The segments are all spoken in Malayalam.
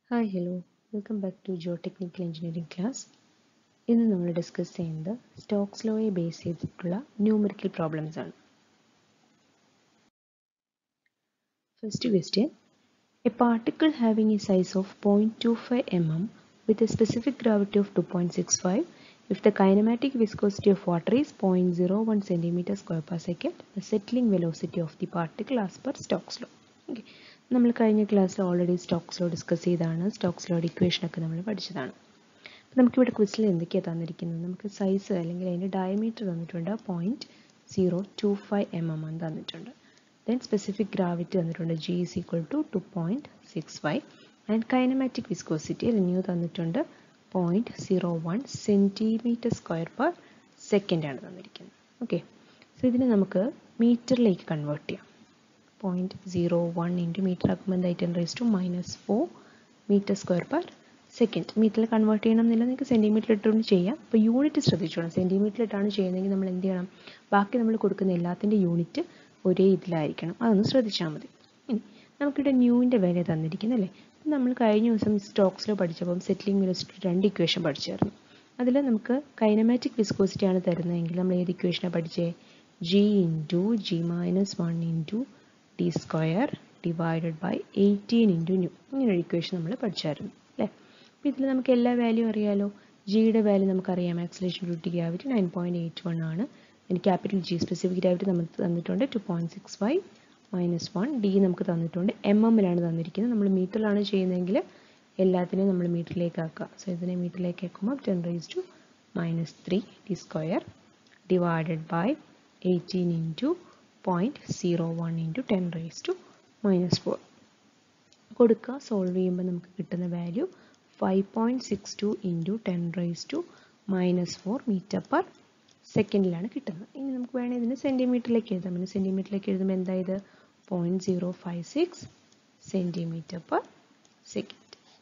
Hi hello welcome back to geotechnical engineering class ഇന്ന് നമ്മൾ ഡിസ്കസ് ചെയ്യുന്നത് സ്റ്റോക്സ് ലോയെ ബേസ് ചെയ്തിട്ടുള്ള ന്യൂമറിക്കൽ പ്രോബ്ലംസ് ആണ് first question a particle having a size of point two five M M with a specific gravity of two point six five if the kinematic viscosity of water is point zero one centimetre square per second the settling velocity of the particle as per Stokes law okay നമ്മൾ കഴിഞ്ഞ ക്ലാസ്സിൽ ഓൾറെഡി സ്റ്റോക്സ് ലോ ഡിസ്കസ് ചെയ്തതാണ് സ്റ്റോക്സ് ലോയുടെ ഇക്വേഷനൊക്കെ നമ്മൾ പഠിച്ചതാണ് അപ്പോൾ നമുക്കിവിടെ ക്വിസിൽ എന്തൊക്കെയാണ് തന്നിരിക്കുന്നത് നമുക്ക് സൈസ് അല്ലെങ്കിൽ അതിൻ്റെ ഡയമീറ്റർ തന്നിട്ടുണ്ട് point zero two five M M എന്ന് തന്നിട്ടുണ്ട് ദെൻ സ്പെസിഫിക് ഗ്രാവിറ്റി തന്നിട്ടുണ്ട് G is equal to two point six five and kinematic viscosity റിന്യൂ തന്നിട്ടുണ്ട് point zero one centimetre square per second ആണ് തന്നിരിക്കുന്നത് ഓക്കെ സോ ഇതിനെ നമുക്ക് മീറ്ററിലേക്ക് കൺവേർട്ട് ചെയ്യാം point zero one into metre ആക്കുമ്പോൾ എന്തായി ten raise to minus four metre square per second മീറ്ററിൽ കൺവേർട്ട് ചെയ്യണം എന്നില്ല നിങ്ങൾക്ക് സെൻറ്റിമീറ്റർ ഇട്ടുകൊണ്ട് ചെയ്യാം അപ്പോൾ യൂണിറ്റ് ശ്രദ്ധിച്ചോണം സെൻറ്റിമീറ്റർ ഇട്ടാണ് ചെയ്യുന്നതെങ്കിൽ നമ്മൾ എന്ത് ചെയ്യണം ബാക്കി നമ്മൾ കൊടുക്കുന്ന എല്ലാത്തിൻ്റെ യൂണിറ്റ് ഒരേ ഇതിലായിരിക്കണം അതൊന്ന് ശ്രദ്ധിച്ചാൽ മതി ഇനി നമുക്കിവിടെ ന്യൂവിൻ്റെ വില തന്നിരിക്കുന്നല്ലേ നമ്മൾ കഴിഞ്ഞ ദിവസം സ്റ്റോക്സിൽ പഠിച്ചപ്പം സെറ്റിലിംഗ് വെലോസിറ്റി രണ്ട് ഇക്വേഷൻ പഠിച്ചായിരുന്നു അതിൽ നമുക്ക് കൈനമാറ്റിക് വിസ്കോസിറ്റി ആണ് തരുന്നതെങ്കിൽ നമ്മൾ ഏത് ഇക്വേഷനാണ് പഠിച്ചേ G into G minus one into T square divided by eighteen into nu ഇങ്ങനെ ഒരു ഇക്വേഷൻ നമ്മൾ പഠിച്ചായിരുന്നു അല്ലേ അപ്പോൾ ഇതിൽ നമുക്ക് എല്ലാ വാല്യൂ അറിയാലോ ജിയുടെ വാല്യൂ നമുക്കറിയാം acceleration due to gravity nine point eight one ആണ് അതിന് ക്യാപിറ്റൽ ജി സ്പെസിഫിക് ഗ്രാവിറ്റി നമുക്ക് തന്നിട്ടുണ്ട് two point six five minus one D നമുക്ക് തന്നിട്ടുണ്ട് എം എമ്മിലാണ് തന്നിരിക്കുന്നത് നമ്മൾ മീറ്ററിലാണ് ചെയ്യുന്നതെങ്കിൽ എല്ലാത്തിനെയും നമ്മൾ മീറ്ററിലേക്ക് ആക്കുക സോ ഇതിനെ മീറ്ററിലേക്ക് ആക്കുമ്പോൾ ten raise to minus three T square divided by eighteen into point zero one into ten raise to minus four കൊടുക്കുക സോൾവ് ചെയ്യുമ്പോൾ നമുക്ക് കിട്ടുന്ന value five point six two into ten raise to minus four metre per സെക്കൻഡിലാണ് കിട്ടുന്നത് ഇനി നമുക്ക് വേണമെങ്കിൽ ഇതിന് സെൻറ്റിമീറ്ററിലേക്ക് എഴുതാം പിന്നെ സെൻറ്റിമീറ്ററിലേക്ക് എഴുതുമ്പോൾ എന്തായത് point zero five six centimetre per second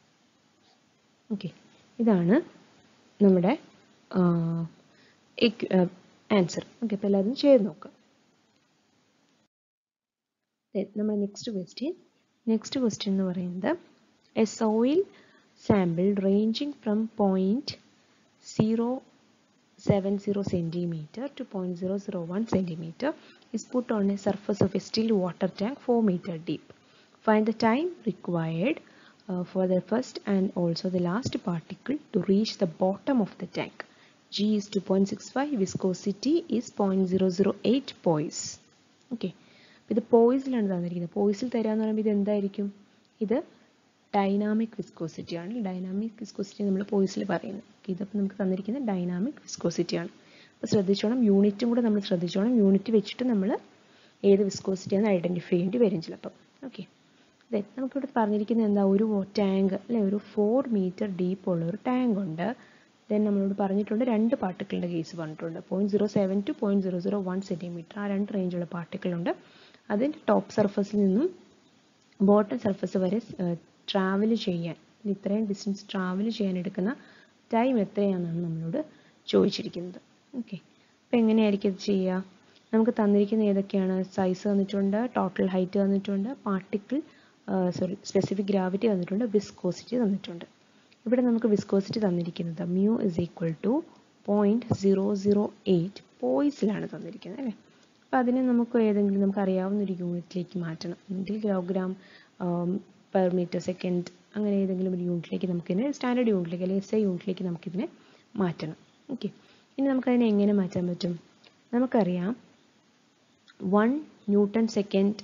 okay ഇതാണ് നമ്മുടെ ആൻസർ ഓക്കെ അപ്പോൾ എല്ലാവരും ചെയ്ത് നോക്കാം നമ്മുടെ നെക്സ്റ്റ് ക്വസ്റ്റ്യൻ നെക്സ്റ്റ് ക്വസ്റ്റ്യൻ എന്ന് പറയുന്നത് a soil sample ranging from point zero seven zero centimetre to point zero zero one centimetre is put on a surface of a still water tank 4 meter deep. Find the time required uh, for the first and also the last particle to reach the bottom of the tank. G is 2.65, viscosity is 0.008 poise. Okay. ഇത് പോയിസിലാണ് തന്നിരിക്കുന്നത് പോയിസിൽ തരാന്ന് പറയുമ്പോൾ ഇത് എന്തായിരിക്കും ഇത് ഡൈനാമിക് വിസ്കോസിറ്റി ആണ് ഡൈനാമിക് വിസ്കോസിറ്റി നമ്മൾ പോയിസിൽ പറയുന്നത് ഇതിപ്പോൾ നമുക്ക് തന്നിരിക്കുന്നത് ഡൈനാമിക് വിസ്കോസിറ്റി ആണ് അപ്പോൾ ശ്രദ്ധിച്ചോണം യൂണിറ്റും കൂടെ നമ്മൾ ശ്രദ്ധിച്ചോണം യൂണിറ്റ് വെച്ചിട്ട് നമ്മൾ ഏത് വിസ്കോസിറ്റി ആണെന്ന് ഐഡൻറ്റിഫൈ ചെയ്യേണ്ടി വരും ചിലപ്പം ഓക്കെ അതെ നമുക്കിവിടെ പറഞ്ഞിരിക്കുന്നത് എന്താ ഒരു ടാങ്ക് അല്ലെ ഒരു ഫോർ മീറ്റർ ഡീപ്പ് ഉള്ള ഒരു ടാങ്ക് ഉണ്ട് ദെൻ നമ്മളോട് പറഞ്ഞിട്ടുണ്ട് രണ്ട് പാർട്ടിക്കിളിൻ്റെ കേസ് പറഞ്ഞിട്ടുണ്ട് point zero seven to point zero zero one centimetre ആ രണ്ട് റേഞ്ചുള്ള പാർട്ടിക്കിളുണ്ട് അതിൻ്റെ ടോപ്പ് സർഫസിൽ നിന്നും ബോട്ടം സർഫസ് വരെ ട്രാവൽ ചെയ്യാൻ ഇത്രയും ഡിസ്റ്റൻസ് ട്രാവൽ ചെയ്യാൻ എടുക്കുന്ന ടൈം എത്രയാണെന്നാണ് നമ്മളോട് ചോദിച്ചിരിക്കുന്നത് ഓക്കെ അപ്പോൾ എങ്ങനെയായിരിക്കും ഇത് ചെയ്യുക നമുക്ക് തന്നിരിക്കുന്ന ഏതൊക്കെയാണ് സൈസ് തന്നിട്ടുണ്ട് ടോട്ടൽ ഹൈറ്റ് തന്നിട്ടുണ്ട് പാർട്ടിക്കിൾ സോറി സ്പെസിഫിക് ഗ്രാവിറ്റി തന്നിട്ടുണ്ട് വിസ്കോസിറ്റി തന്നിട്ടുണ്ട് ഇവിടെ നമുക്ക് വിസ്കോസിറ്റി തന്നിരിക്കുന്നത് mu is equal to point zero zero eight പോയിസിലാണ് തന്നിരിക്കുന്നത് അല്ലേ അപ്പോൾ അതിനെ നമുക്ക് ഏതെങ്കിലും നമുക്ക് അറിയാവുന്ന ഒരു യൂണിറ്റിലേക്ക് മാറ്റണം എങ്കിൽ കിലോഗ്രാം പെർ മീറ്റർ സെക്കൻഡ് അങ്ങനെ ഏതെങ്കിലും ഒരു യൂണിറ്റിലേക്ക് നമുക്കിതിനെ സ്റ്റാൻഡേർഡ് യൂണിറ്റിലേക്ക് അല്ലെങ്കിൽ എസ് ഐ യൂണിറ്റിലേക്ക് നമുക്കിതിനെ മാറ്റണം ഓക്കെ ഇനി നമുക്കതിനെ എങ്ങനെ മാറ്റാൻ പറ്റും നമുക്കറിയാം one newton second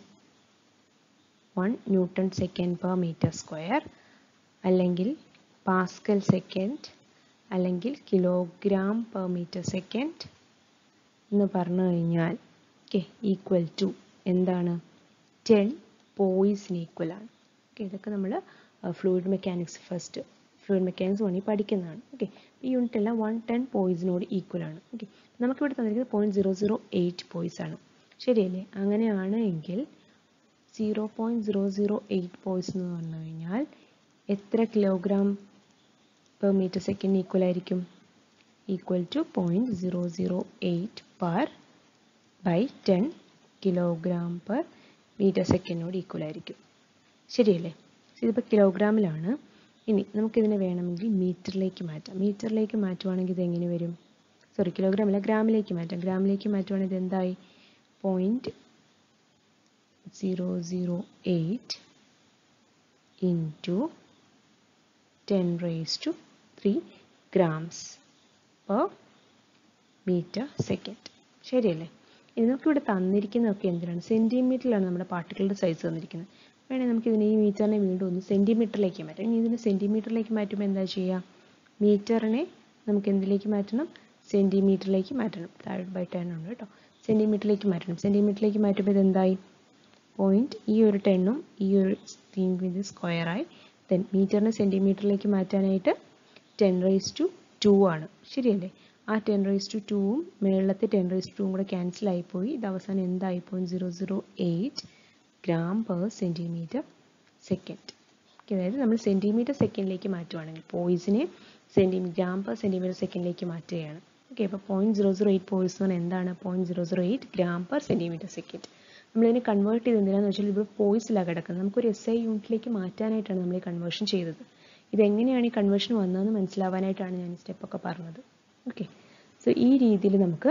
one newton second per metre square അല്ലെങ്കിൽ പാസ്കൽ സെക്കൻഡ് അല്ലെങ്കിൽ കിലോഗ്രാം പെർ മീറ്റർ സെക്കൻഡ് എന്ന് പറഞ്ഞു കഴിഞ്ഞാൽ ഓക്കെ ഈക്വൽ ടു എന്താണ് ടെൻ പോയിസിന് ഈക്വൽ ആണ് ഓക്കെ ഇതൊക്കെ നമ്മൾ fluid mechanics first fluid mechanics വേണമെങ്കിൽ പഠിക്കുന്നതാണ് ഓക്കെ ഈ യൂണിറ്റ് എല്ലാം വൺ ടെൻ പോയിസിനോട് ഈക്വൽ ആണ് ഓക്കെ നമുക്കിവിടെ തന്നിരിക്കുന്നത് point zero zero eight poise ആണ് ശരിയല്ലേ അങ്ങനെയാണ് എങ്കിൽ zero point zero zero eight poise എന്ന് പറഞ്ഞു കഴിഞ്ഞാൽ എത്ര kilogram per metre second equal ആയിരിക്കും equal to point zero zero eight per by ten kilogram per metre സെക്കൻഡിനോട് ഈക്വൽ ആയിരിക്കും ശരിയല്ലേ ഇതിപ്പോൾ കിലോഗ്രാമിലാണ് ഇനി നമുക്കിതിനെ വേണമെങ്കിൽ മീറ്ററിലേക്ക് മാറ്റാം മീറ്ററിലേക്ക് മാറ്റുവാണെങ്കിൽ ഇത് എങ്ങനെ വരും സോറി കിലോഗ്രാം അല്ല ഗ്രാമിലേക്ക് മാറ്റാം ഗ്രാമിലേക്ക് മാറ്റുവാണെങ്കിൽ ഇത് എന്തായി point zero zero eight into ten raise to three grams per metre second ശരിയല്ലേ ഇനി നമുക്കിവിടെ തന്നിരിക്കുന്നതൊക്കെ എന്തിനാണ് സെൻറ്റിമീറ്ററിലാണ് നമ്മുടെ പാർട്ടിക്കിളുടെ സൈസ് തന്നിരിക്കുന്നത് വേണമെങ്കിൽ നമുക്ക് ഇതിനെ ഈ മീറ്ററിനെ വീണ്ടും ഒന്ന് സെൻറ്റിമീറ്ററിലേക്ക് മാറ്റാം ഇനി ഇതിനെ സെൻറ്റിമീറ്ററിലേക്ക് മാറ്റുമ്പോൾ എന്താ ചെയ്യുക മീറ്ററിനെ നമുക്ക് എന്തിലേക്ക് മാറ്റണം സെൻറ്റിമീറ്ററിലേക്ക് മാറ്റണം താഴെ ബൈ ടെൻ ഉണ്ട് കേട്ടോ സെൻറ്റിമീറ്ററിലേക്ക് മാറ്റണം സെൻറ്റിമീറ്ററിലേക്ക് മാറ്റുമ്പോൾ ഇത് എന്തായി പോയിൻറ്റ് ഈ ഒരു ടെണ്ണും ഈ ഒരു ഇത് സ്ക്വയറായി ദെൻ മീറ്ററിനെ സെൻറ്റിമീറ്ററിലേക്ക് മാറ്റാനായിട്ട് ടെൻ റേസ് ടു ടു ആണ് ശരിയല്ലേ ആ ടെൻ റേസ് ടു ടൂവും മേളത്തെ ടെൻ റേസ് ടൂവും കൂടെ ക്യാൻസൽ ആയിപ്പോയി ഇത് അവസാനം എന്തായി point zero zero eight gram per centimetre second അതായത് നമ്മൾ സെൻറ്റിമീറ്റർ സെക്കൻഡിലേക്ക് മാറ്റുവാണെങ്കിൽ പോയിസിനെ സെൻറ്റിമീ ഗ്രാം പെർ സെൻറ്റിമീറ്റർ സെക്കൻഡിലേക്ക് മാറ്റുകയാണ് ഓക്കെ അപ്പോൾ point zero zero eight poise എന്ന് പറഞ്ഞാൽ എന്താണ് point zero zero eight gram per centimetre second നമ്മളിതിനെ കൺവേർട്ട് ചെയ്ത് എന്തിനാന്ന് വെച്ചാൽ ഇവിടെ പോയിസിലാണ് കിടക്കുന്നത് നമുക്കൊരു എസ് ഐ യൂണിറ്റിലേക്ക് മാറ്റാനായിട്ടാണ് നമ്മൾ ഈ കൺവേർഷൻ ചെയ്തത് ഇതെങ്ങനെയാണ് ഈ കൺവേർഷൻ വന്നതെന്ന് മനസ്സിലാവാനായിട്ടാണ് ഞാൻ ഈ സ്റ്റെപ്പൊക്കെ പറഞ്ഞത് ഓക്കെ സോ ഈ രീതിയിൽ നമുക്ക്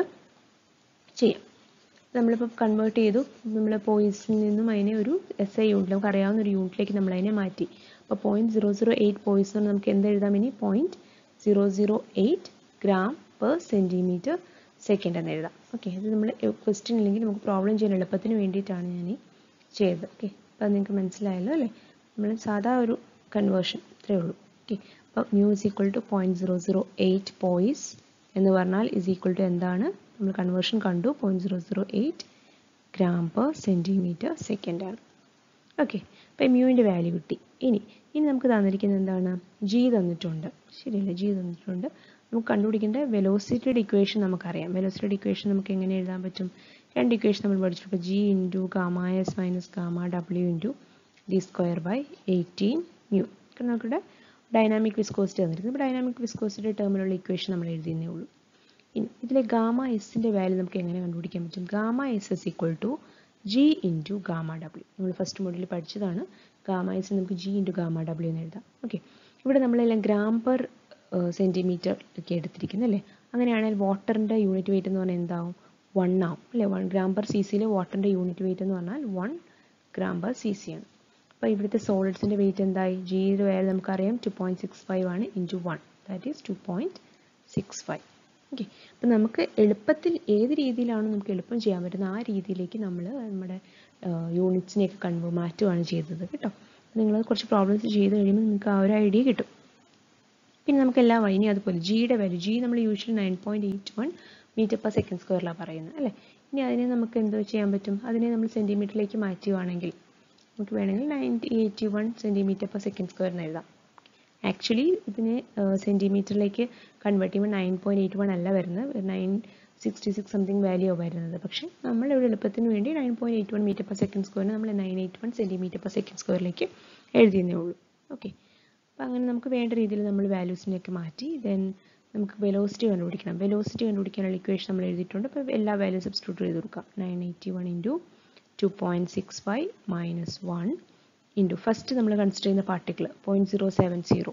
ചെയ്യാം നമ്മളിപ്പോൾ കൺവേർട്ട് ചെയ്തു നമ്മൾ പോയിസിൽ നിന്നും അതിനെ ഒരു എസ് ഐ യൂണിറ്റ് നമുക്ക് അറിയാവുന്ന ഒരു യൂണിറ്റിലേക്ക് നമ്മൾ അതിനെ മാറ്റി അപ്പോൾ point zero zero eight poise എന്ന് നമുക്ക് എന്ത് എഴുതാം ഇനി point zero zero eight gram per centimetre second എന്ന് എഴുതാം ഓക്കെ ഇത് നമ്മൾ ക്വസ്റ്റ്യൻ ഇല്ലെങ്കിൽ നമുക്ക് പ്രോബ്ലം ചെയ്യാൻ എളുപ്പത്തിന് വേണ്ടിയിട്ടാണ് ഞാൻ ഈ ചെയ്തത് ഓക്കെ അപ്പോൾ അത് നിങ്ങൾക്ക് മനസ്സിലായല്ലോ അല്ലേ നമ്മൾ സാധാ ഒരു കൺവേർഷൻ ഇത്രയേ ഉള്ളൂ ഓക്കെ അപ്പോൾ mu is equal to point zero zero eight poise എന്ന് പറഞ്ഞാൽ ഇസ് ഈക്വൽ ടു എന്താണ് നമ്മൾ കൺവേർഷൻ കണ്ടു point zero zero eight gram per centimetre second ആണ് ഓക്കെ അപ്പോൾ മ്യൂവിൻ്റെ വാല്യൂ കിട്ടി ഇനി ഇനി നമുക്ക് തന്നിരിക്കുന്നത് എന്താണ് ജി തന്നിട്ടുണ്ട് ശരിയല്ലേ ജി തന്നിട്ടുണ്ട് നമുക്ക് കണ്ടുപിടിക്കേണ്ട വെലോസിറ്റിയുടെ ഇക്വേഷൻ നമുക്കറിയാം വെലോസിറ്റിയുടെ ഇക്വേഷൻ നമുക്ക് എങ്ങനെ എഴുതാൻ പറ്റും രണ്ട് ഇക്വേഷൻ നമ്മൾ പഠിച്ചു ഇപ്പോൾ G into gamma S minus gamma W into D square by eighteen nu കാരണം നമുക്കിവിടെ ഡൈനാമിക് വിസ്കോസിറ്റി തന്നിരിക്കുന്നത് ഇപ്പോൾ ഡൈനാമിക് വിസ്കോസിറ്റിയുടെ ടേമിലുള്ള ഇക്വേഷൻ നമ്മൾ എഴുതിയെന്നേ ഉള്ളൂ ഇനി ഇതിലെ ഗാമ എസിൻ്റെ വാല്യൂ നമുക്ക് എങ്ങനെ കണ്ടുപിടിക്കാൻ പറ്റും gamma S is equal to G into gamma W നമ്മൾ ഫസ്റ്റ് മോഡലിൽ പഠിച്ചതാണ് ഗാമ എസ് നമുക്ക് ജി ഇൻറ്റു ഗാമ ഡബ്ല്യു എന്ന് എഴുതാം ഓക്കെ ഇവിടെ നമ്മളെല്ലാം ഗ്രാം പെർ സെൻറ്റിമീറ്റർ ഒക്കെ എടുത്തിരിക്കുന്നത് അല്ലേ അങ്ങനെയാണെങ്കിൽ വാട്ടറിൻ്റെ യൂണിറ്റ് വെയിറ്റ് എന്ന് പറഞ്ഞാൽ എന്താവും വൺ ആവും അല്ലേ വൺ ഗ്രാം പെർ സി സിയിലെ വാട്ടറിൻ്റെ യൂണിറ്റ് വെയിറ്റ് എന്ന് പറഞ്ഞാൽ one gram per C C ആണ് അപ്പോൾ ഇവിടുത്തെ സോളിഡ്സിൻ്റെ വെയിറ്റ് എന്തായി ജിയുടെ വാല്യൂ നമുക്കറിയാം ടു പോയിൻറ്റ് സിക്സ് ഫൈവ് ആണ് into one that is two point six five okay അപ്പം നമുക്ക് എളുപ്പത്തിൽ ഏത് രീതിയിലാണ് നമുക്ക് എളുപ്പം ചെയ്യാൻ പറ്റുന്നത് ആ രീതിയിലേക്ക് നമ്മൾ നമ്മുടെ യൂണിറ്റ്സിനെയൊക്കെ കൺവേ മാറ്റുകയാണ് ചെയ്തത് കേട്ടോ നിങ്ങൾ കുറച്ച് പ്രോബ്ലംസ് ചെയ്ത് കഴിയുമ്പോൾ നിങ്ങൾക്ക് ആ ഒരു ഐഡിയ കിട്ടും പിന്നെ നമുക്ക് എല്ലാ വഴിയും അതുപോലെ ജിയുടെ വാല്യൂ ജി നമ്മൾ usually nine point eight one metre per second സ്ക്വയറിലാണ് പറയുന്നത് അല്ലേ ഇനി അതിനെ നമുക്ക് എന്തോ ചെയ്യാൻ പറ്റും അതിനെ നമ്മൾ സെൻറ്റിമീറ്ററിലേക്ക് മാറ്റുകയാണെങ്കിൽ നമുക്ക് വേണമെങ്കിൽ ninety eighty one centimetre per second square എന്ന് എഴുതാം ആക്ച്വലി ഇതിനെ സെൻറ്റിമീറ്ററിലേക്ക് കൺവേർട്ട് ചെയ്യുമ്പോൾ നയൻ പോയിൻറ്റ് എയ്റ്റ് വൺ അല്ല വരുന്നത് nine sixty six something value വരുന്നത് പക്ഷേ നമ്മൾ ഇവിടെ എളുപ്പത്തിന് വേണ്ടി nine point eight one metre per second സ്ക്വയറിന് നമ്മൾ nine eight one centimetre per second സ്ക്വയറിലേക്ക് എഴുതിയെന്നേ ഉള്ളൂ ഓക്കെ അപ്പോൾ അങ്ങനെ നമുക്ക് വേണ്ട രീതിയിൽ നമ്മൾ വാല്യൂസിനെയൊക്കെ മാറ്റി ദെൻ നമുക്ക് വെലോസിറ്റി കണ്ടുപിടിക്കണം വെലോസിറ്റി കണ്ടുപിടിക്കാനുള്ള ഇക്വേഷൻ നമ്മൾ എഴുതിയിട്ടുണ്ട് അപ്പോൾ എല്ലാ വാല്യൂ സബ്സ്റ്റിറ്റ്യൂട്ട് ചെയ്ത് കൊടുക്കാം nine eighty one into two point six five minus one into first നമ്മൾ കൺസിഡർ ചെയ്യുന്ന particle point zero seven zero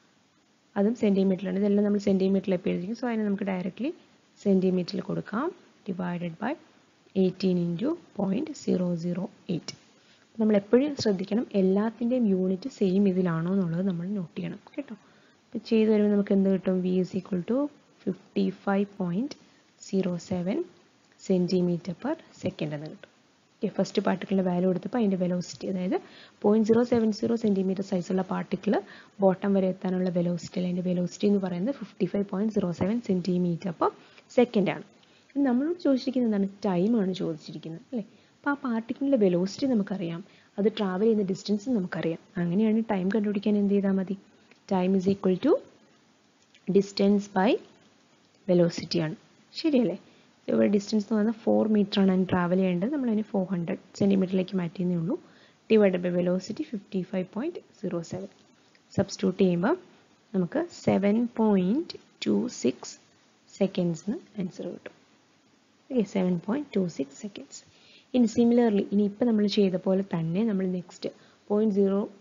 അതും സെൻറ്റിമീറ്ററിലാണ് ഇതെല്ലാം നമ്മൾ സെൻറ്റിമീറ്ററിൽ എപ്പോൾ എഴുതിക്കും സോ അതിനെ നമുക്ക് ഡയറക്റ്റ്ലി സെൻറ്റിമീറ്ററിൽ കൊടുക്കാം divided by eighteen into point zero zero eight നമ്മൾ എപ്പോഴും ശ്രദ്ധിക്കണം എല്ലാത്തിൻ്റെയും യൂണിറ്റ് സെയിം ഇതിലാണോ എന്നുള്ളത് നമ്മൾ നോട്ട് ചെയ്യണം കേട്ടോ അപ്പോൾ ചെയ്ത് വരുമ്പോൾ നമുക്ക് എന്ത് കിട്ടും V is equal to fifty five point zero seven centimetre per second എന്ന് കിട്ടും ഓക്കെ ഫസ്റ്റ് പാർട്ടിക്കിളിൻ്റെ വാല്യൂ എടുത്തപ്പോൾ അതിൻ്റെ വെലോസിറ്റി അതായത് point zero seven zero centimetre സൈസുള്ള പാർട്ടിക്കിൾ ബോട്ടം വരെ എത്താനുള്ള വെലോസിറ്റി അതിൻ്റെ വെലോസിറ്റി എന്ന് പറയുന്നത് fifty five point zero seven centimetre per second ആണ് നമ്മളോട് ചോദിച്ചിരിക്കുന്നത് എന്താണ് ടൈമാണ് ചോദിച്ചിരിക്കുന്നത് അല്ലേ അപ്പോൾ ആ പാർട്ടിക്കിളിൻ്റെ വെലോസിറ്റി നമുക്കറിയാം അത് ട്രാവൽ ചെയ്യുന്ന ഡിസ്റ്റൻസ് നമുക്കറിയാം അങ്ങനെയാണ് ടൈം കണ്ടുപിടിക്കാൻ എന്ത് ചെയ്താൽ മതി time is equal to distance by velocity ആണ് ശരിയല്ലേ ഇവിടെ ഡിസ്റ്റൻസ് എന്ന് പറഞ്ഞാൽ ഫോർ മീറ്റർ ആണ് അതിന് ട്രാവൽ ചെയ്യേണ്ടത് നമ്മൾ അതിന് ഫോർ ഹൺഡ്രഡ് സെൻറ്റിമീറ്ററിലേക്ക് മാറ്റിയെന്നേ ഉള്ളൂ divide by velocity fifty five point zero seven substitute ചെയ്യുമ്പോൾ നമുക്ക് സെവൻ പോയിൻറ്റ് ടു സിക്സ് സെക്കൻഡ്സിന് ആൻസർ കിട്ടും okay seven point two six seconds ഇനി സിമിലർലി ഇനി ഇപ്പം നമ്മൾ ചെയ്ത പോലെ തന്നെ നമ്മൾ next point zero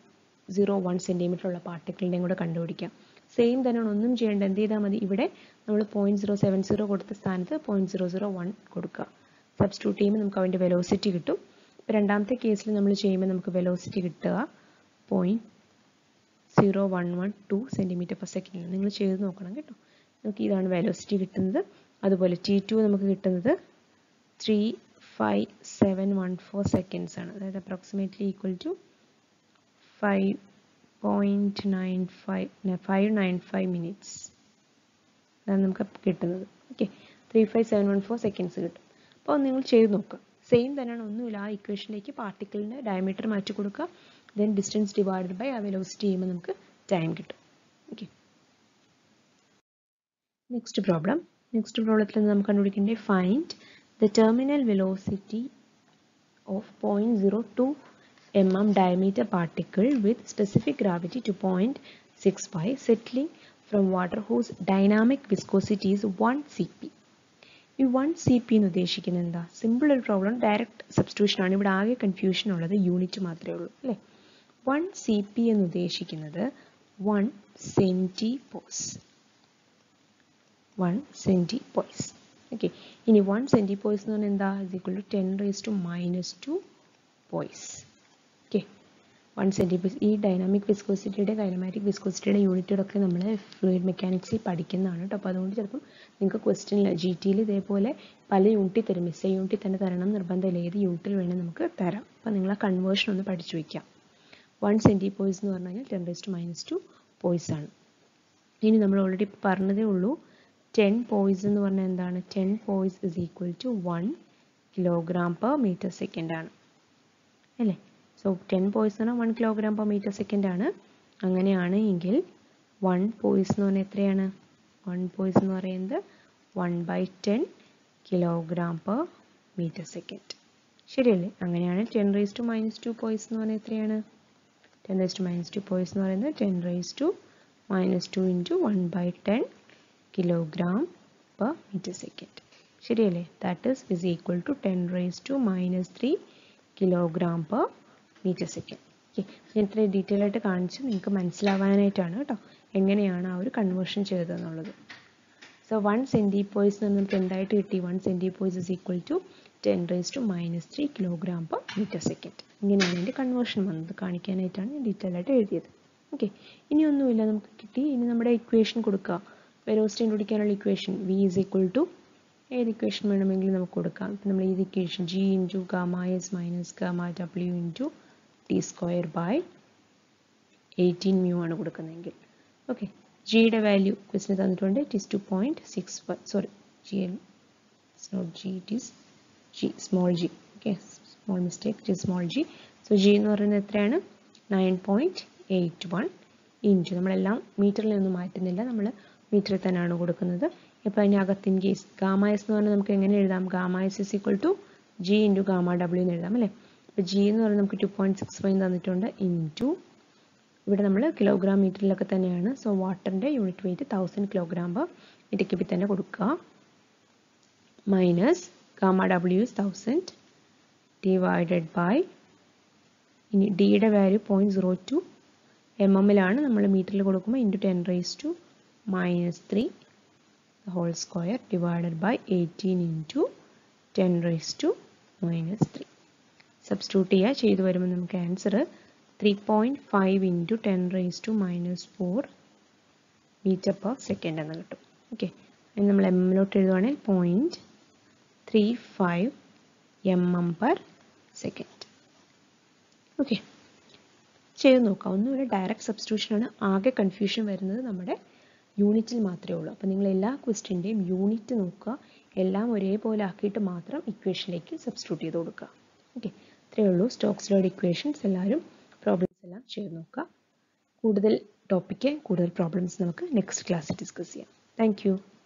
zero one centimetre ഉള്ള പാർട്ടിക്കിളിൻ്റെയും കൂടെ കണ്ടുപിടിക്കാം സെയിം തന്നെയാണ് ഒന്നും ചെയ്യേണ്ട എന്ത് ചെയ്താൽ മതി ഇവിടെ നമ്മൾ പോയിൻറ്റ് സീറോ സെവൻ സീറോ കൊടുത്ത സ്ഥാനത്ത് പോയിൻറ്റ് സീറോ സീറോ വൺ കൊടുക്കുക സബ്സ്റ്റിറ്റ്യൂട്ട് ചെയ്യുമ്പോൾ നമുക്ക് അതിൻ്റെ വെലോസിറ്റി കിട്ടും ഇപ്പോൾ രണ്ടാമത്തെ കേസിൽ നമ്മൾ ചെയ്യുമ്പോൾ നമുക്ക് വെലോസിറ്റി കിട്ടുക point zero one one two centimetre per second നിങ്ങൾ ചെയ്ത് നോക്കണം കേട്ടോ നമുക്ക് ഇതാണ് വെലോസിറ്റി കിട്ടുന്നത് അതുപോലെ ടി ടു നമുക്ക് കിട്ടുന്നത് three five seven one four seconds ആണ് അതായത് approximately equal to five point nine five five nine five minutes അതാണ് നമുക്ക് കിട്ടുന്നത് okay three five seven one four seconds കിട്ടും അപ്പോൾ നിങ്ങൾ ചെയ്ത് നോക്കുക സെയിം തന്നെയാണ് ഒന്നുമില്ല ആ ഇക്വേഷനിലേക്ക് പാർട്ടിക്കിളിൻ്റെ ഡയമീറ്റർ മാറ്റി കൊടുക്കുക ദെൻ ഡിസ്റ്റൻസ് ഡിവൈഡഡ് ബൈ ആ വെലോസിറ്റി ചെയ്യുമ്പോൾ നമുക്ക് ടൈം കിട്ടും ഓക്കെ നെക്സ്റ്റ് പ്രോബ്ലം നെക്സ്റ്റ് പ്രോബ്ലത്തിൽ നമുക്ക് കണ്ടുപിടിക്കേണ്ടത് find the terminal velocity of point zero two M M diameter particle with specific gravity two point six five settling from water whose dynamic viscosity is one C P ഈ വൺ സി പി എന്ന് ഉദ്ദേശിക്കുന്നത് എന്താ സിമ്പിൾ ഒരു പ്രോബ്ലം ഡയറക്റ്റ് സബ്സ്റ്റിറ്റ്യൂഷൻ ആണ് ഇവിടെ ആകെ കൺഫ്യൂഷൻ ഉള്ളത് യൂണിറ്റ് മാത്രമേ ഉള്ളൂ അല്ലേ വൺ സി പി എന്ന് ഉദ്ദേശിക്കുന്നത് one centipoise one centipoise okay ഇനി വൺ സെൻറ്റിപോയ്സ് എന്ന് പറഞ്ഞാൽ എന്താ is equal to ten raise to minus two poise okay one centipoise ഈ ഡൈനാമിക് വിസ്കോസിറ്റിയുടെ കൈനമാറ്റിക് വിസ്കോസിറ്റിയുടെ യൂണിറ്റുകളൊക്കെ നമ്മൾ ഫ്ലൂയിഡ് മെക്കാനിക്സിൽ പഠിക്കുന്നതാണ് കേട്ടോ അപ്പോൾ അതുകൊണ്ട് ചിലപ്പം നിങ്ങൾക്ക് ക്വസ്റ്റ്യനിൽ ജി ടിയിൽ ഇതേപോലെ പല യൂണിറ്റിൽ തരും മിസ് എ യൂണിറ്റിൽ തന്നെ തരണം നിർബന്ധമില്ല ഏത് യൂണിറ്റിൽ വേണേൽ നമുക്ക് തരാം അപ്പോൾ നിങ്ങൾ ആ കൺവേർഷൻ ഒന്ന് പഠിച്ചു വയ്ക്കാം വൺ സെൻറ്റിപോയ്സ് എന്ന് പറഞ്ഞു കഴിഞ്ഞാൽ ten raise to minus two poise ആണ് ഇനി നമ്മൾ ഓൾറെഡി പറഞ്ഞതേ ഉള്ളൂ ടെൻ പോയ്സ് എന്ന് പറഞ്ഞാൽ എന്താണ് ten poise is equal to one kilogram per metre second ആണ് അല്ലേ സോ ടെൻ പോയ്സ് എന്ന് പറഞ്ഞാൽ one kilogram per metre second ആണ് അങ്ങനെയാണ് എങ്കിൽ വൺ പോയ്സ് എന്ന് പറഞ്ഞാൽ എത്രയാണ് വൺ പോയ്സ് എന്ന് പറയുന്നത് one by ten kilogram per metre second ശരിയല്ലേ അങ്ങനെയാണ് ten raise to minus two poise എന്ന് പറഞ്ഞാൽ എത്രയാണ് ten raise to minus two poise എന്ന് പറയുന്നത് ten raise to minus two into one by ten kilogram per metre second ശരിയല്ലേ that is is equal to ten raise to minus three kilogram per metre second okay ഞാൻ ഇത്രയും ഡീറ്റെയിൽ ആയിട്ട് കാണിച്ച് നിങ്ങൾക്ക് മനസ്സിലാവാനായിട്ടാണ് കേട്ടോ എങ്ങനെയാണ് ആ ഒരു കൺവേർഷൻ ചെയ്തതെന്നുള്ളത് സോ വൺ സെൻറ്റിപ്പോയ്സ് എന്ന് നമുക്ക് എന്തായിട്ട് കിട്ടി one centipoise is equal to ten raise to minus three kilogram per metre second ഇങ്ങനെയാണ് എൻ്റെ കൺവേർഷൻ വന്നത് കാണിക്കാനായിട്ടാണ് ഞാൻ ഡീറ്റെയിൽ ആയിട്ട് എഴുതിയത് ഓക്കെ ഇനി ഒന്നുമില്ല നമുക്ക് കിട്ടി ഇനി നമ്മുടെ ഇക്വേഷൻ കൊടുക്കുക വെലോസിറ്റി കണ്ടുപിടിക്കാനുള്ള equation V is equal to ഏത് ഇക്വേഷൻ വേണമെങ്കിലും നമുക്ക് കൊടുക്കാം ഇപ്പം നമ്മൾ ഏത് equation G into gamma S minus gamma W into T square by eighteen mu ആണ് കൊടുക്കുന്നതെങ്കിൽ ഓക്കെ ജിയുടെ വാല്യൂ ക്വസ്റ്റിന് തന്നിട്ടുണ്ട് it is two point six five sorry G L it's not G it is G small G okay small mistake it is small G so G എന്ന് പറയുന്നത് എത്രയാണ് nine point eight one into നമ്മളെല്ലാം മീറ്ററിലൊന്നും മാറ്റുന്നില്ല നമ്മൾ മീറ്ററിൽ തന്നെയാണ് കൊടുക്കുന്നത് ഇപ്പോൾ അതിനകത്ത് ഇൻ കേസ് ഗാമ എസ് എന്ന് പറഞ്ഞാൽ നമുക്ക് എങ്ങനെ എഴുതാം gamma S is equal to G into gamma W എന്ന് എഴുതാം അല്ലേ അപ്പോൾ ജി എന്ന് പറഞ്ഞാൽ നമുക്ക് ടു പോയിൻറ്റ് സിക്സ് ഫൈവ് തന്നിട്ടുണ്ട് ഇൻറ്റു ഇവിടെ നമ്മൾ കിലോഗ്രാം മീറ്ററിലൊക്കെ തന്നെയാണ് സോ വാട്ടറിൻ്റെ unit weight thousand kilogram per metre ക്യൂബിൽ തന്നെ കൊടുക്കുക minus gamma W is thousand divided by ഇനി ഡിയുടെ value point zero two M എമ്മിലാണ് നമ്മൾ മീറ്ററിൽ കൊടുക്കുമ്പോൾ into ten raise to minus three whole square divided by eighteen into ten raise to minus three substitute ചെയ്യുക ചെയ്തു വരുമ്പോൾ നമുക്ക് answer three point five into ten raise to minus four metre per second എന്ന് കിട്ടും ഓക്കെ അതിന് നമ്മൾ എമ്മിലോട്ട് എഴുതുവാണെങ്കിൽ point three five M M per second okay ചെയ്ത് നോക്കാം ഒന്നുമില്ല ഡയറക്റ്റ് സബ്സ്റ്റിറ്റ്യൂഷനാണ് ആകെ കൺഫ്യൂഷൻ വരുന്നത് നമ്മുടെ യൂണിറ്റിൽ മാത്രമേ ഉള്ളൂ അപ്പോൾ നിങ്ങൾ എല്ലാ ക്വസ്റ്റ്യൻ്റെയും യൂണിറ്റ് നോക്കുക എല്ലാം ഒരേപോലെ ആക്കിയിട്ട് മാത്രം ഇക്വേഷനിലേക്ക് സബ്സ്റ്റിറ്റ്യൂട്ട് ചെയ്ത് കൊടുക്കുക ഓക്കെ ഇത്രയേ ഉള്ളൂ സ്റ്റോക്സ് ലോഡ് ഇക്വേഷൻസ് എല്ലാവരും പ്രോബ്ലംസ് എല്ലാം ചെയ്ത് നോക്കുക കൂടുതൽ ടോപ്പിക്ക് കൂടുതൽ പ്രോബ്ലംസ് നമുക്ക് നെക്സ്റ്റ് ക്ലാസ്സിൽ ഡിസ്കസ് ചെയ്യാം താങ്ക്